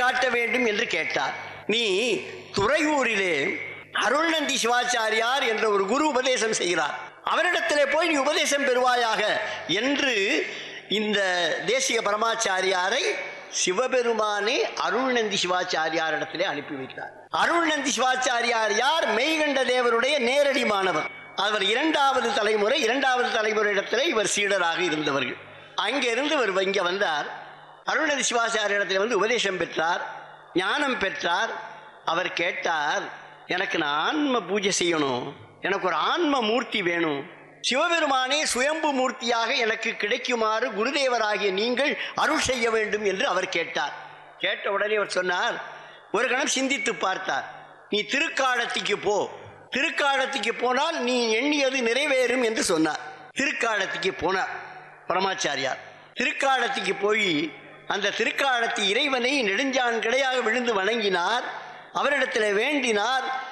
காட்ட வேண்டும் என்று கேட்டார் நீ துறையூரிலே அருள்நந்தி சிவாச்சாரியார் என்ற ஒரு குரு உபதேசம் செய்கிறார் அவரிடத்திலே போய் நீ உபதேசம் பெறுவாயாக என்று இந்த தேசிய பரமாச்சாரியாரை சிவபெருமானே அருள்நந்தி சிவாச்சாரியாரிடத்திலே அனுப்பி வைத்தார் அருள்நந்தி சிவாச்சாரியார் யார் மெய்கண்ட தேவருடைய நேரடி மாணவர் அவர் இரண்டாவது தலைமுறை இரண்டாவது தலைமுறையிடத்திலே இவர் சீடராக இருந்தவர்கள் அங்கிருந்து இவர் இங்கே வந்தார் அருள்நந்தி சிவாச்சாரியிடத்தில் வந்து உபதேசம் பெற்றார் ஞானம் பெற்றார் அவர் கேட்டார் எனக்கு நான் ஆன்ம பூஜை செய்யணும் எனக்கு ஒரு ஆன்ம மூர்த்தி வேணும் சிவபெருமானே சுயம்பு மூர்த்தியாக எனக்கு கிடைக்குமாறு குருதேவராகிய நீங்கள் அருள் செய்ய வேண்டும் என்று அவர் கேட்டார் கேட்ட உடனே அவர் சொன்னார் ஒரு கணம் சிந்தித்து பார்த்தார் நீ திருக்காலத்திற்கு போ திருக்காலத்திற்கு போனால் நீ எண்ணியது நிறைவேறும் என்று சொன்னார் திருக்காலத்திற்கு போனார் பரமாச்சாரியார் திருக்காலத்திற்கு போய் அந்த திருக்காலத்தி இறைவனை நெடுஞ்சான் கிடையாக விழுந்து வணங்கினார் அவரிடத்தில் வேண்டினார்